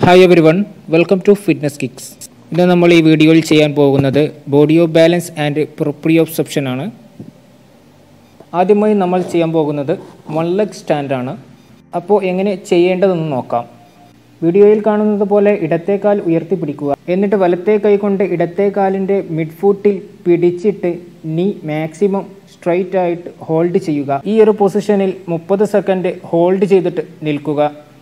hi everyone welcome to fitness kicks ഇന്ന് നമ്മൾ ഈ വീഡിയോയിൽ ചെയ്യാൻ പോകുന്നത് body of balance and proprioception ആണ് ആദ്യമായി നമ്മൾ ചെയ്യാൻ പോകുന്നത് വൺ ലെഗ് സ്റ്റാൻഡാണ് അപ്പോൾ എങ്ങനെ ചെയ്യേണ്ടതെന്ന് നോക്കാം വീഡിയോയിൽ കാണുന്നത് പോലെ ഇടത്തെ കാൽ ഉയർത്തിപ്പിടിക്കുക എന്നിട്ട് വലത്തെ കൈ കൊണ്ട് ഇടത്തെ കാലിൻ്റെ മിഡ്ഫൂട്ടിൽ പിടിച്ചിട്ട് നീ മാക്സിമം സ്ട്രൈറ്റ് ആയിട്ട് ഹോൾഡ് ചെയ്യുക ഈ ഒരു പൊസിഷനിൽ മുപ്പത് സെക്കൻഡ് ഹോൾഡ് ചെയ്തിട്ട് നിൽക്കുക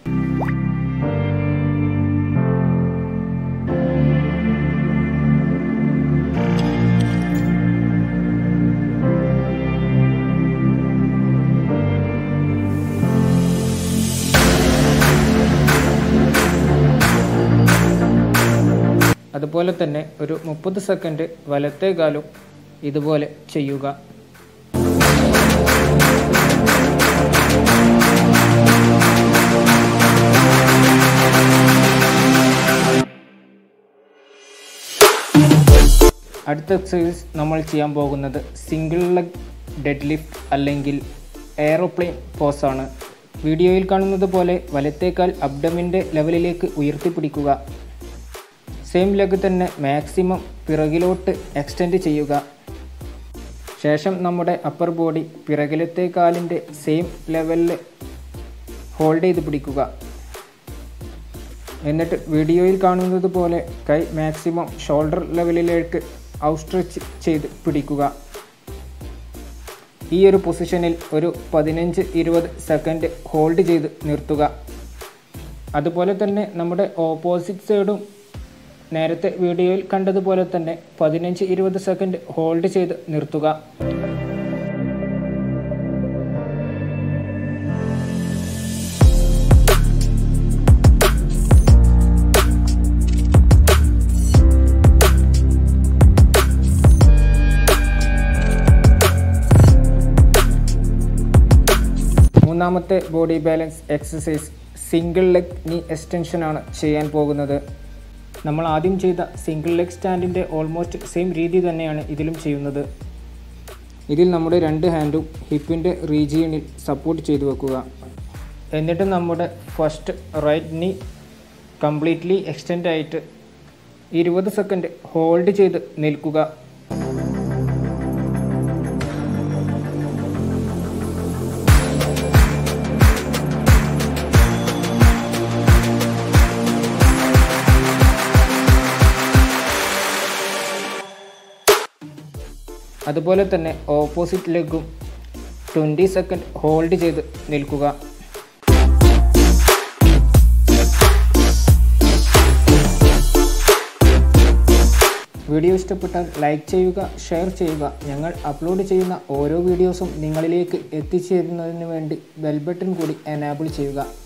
അതുപോലെ തന്നെ ഒരു മുപ്പത് സെക്കൻഡ് വലത്തെ കാലും ഇതുപോലെ ചെയ്യുക അടുത്ത എക്സസൈസ് നമ്മൾ ചെയ്യാൻ പോകുന്നത് സിംഗിൾ ലെഗ് ഡെഡ് ലിഫ്റ്റ് അല്ലെങ്കിൽ എയറോപ്ലെയിൻ പോസാണ് വീഡിയോയിൽ കാണുന്നത് പോലെ വലത്തേക്കാൽ അബ്ഡമിൻ്റെ ലെവലിലേക്ക് ഉയർത്തിപ്പിടിക്കുക സെയിം ലെഗ് തന്നെ മാക്സിമം പിറകിലോട്ട് എക്സ്റ്റെൻഡ് ചെയ്യുക ശേഷം നമ്മുടെ അപ്പർ ബോഡി പിറകിലത്തെ കാലിൻ്റെ സെയിം ലെവലിൽ ഹോൾഡ് ചെയ്ത് പിടിക്കുക എന്നിട്ട് വീഡിയോയിൽ കാണുന്നത് പോലെ കൈ മാക്സിമം ഷോൾഡർ ലെവലിലേക്ക് ഔട്ട്സ്ട്രെച്ച് ചെയ്ത് പിടിക്കുക ഈ ഒരു പൊസിഷനിൽ ഒരു പതിനഞ്ച് ഇരുപത് സെക്കൻഡ് ഹോൾഡ് ചെയ്ത് നിർത്തുക അതുപോലെ തന്നെ നമ്മുടെ ഓപ്പോസിറ്റ് സൈഡും നേരത്തെ വീഡിയോയിൽ കണ്ടതുപോലെ തന്നെ പതിനഞ്ച് ഇരുപത് സെക്കൻഡ് ഹോൾഡ് ചെയ്ത് നിർത്തുക മൂന്നാമത്തെ body balance exercise single leg knee extension ആണ് ചെയ്യാൻ പോകുന്നത് നമ്മൾ ആദ്യം ചെയ്ത സിംഗിൾ ലെഗ് സ്റ്റാൻഡിൻ്റെ ഓൾമോസ്റ്റ് സെയിം രീതി തന്നെയാണ് ഇതിലും ചെയ്യുന്നത് ഇതിൽ നമ്മുടെ രണ്ട് ഹാൻഡും ഹിപ്പിൻ്റെ റീജിയണിൽ സപ്പോർട്ട് ചെയ്തു വെക്കുക എന്നിട്ട് നമ്മുടെ first right knee completely extend ആയിട്ട് ഇരുപത് സെക്കൻഡ് ഹോൾഡ് ചെയ്ത് നിൽക്കുക അതുപോലെ തന്നെ ഓപ്പോസിറ്റ് ലെഗും ട്വൻറ്റി സെക്കൻഡ് ഹോൾഡ് ചെയ്ത് നിൽക്കുക വീഡിയോ ഇഷ്ടപ്പെട്ടാൽ ലൈക്ക് ചെയ്യുക ഷെയർ ചെയ്യുക ഞങ്ങൾ അപ്ലോഡ് ചെയ്യുന്ന ഓരോ വീഡിയോസും നിങ്ങളിലേക്ക് എത്തിച്ചേരുന്നതിന് വേണ്ടി ബെൽ ബട്ടൺ കൂടി എനാബിൾ ചെയ്യുക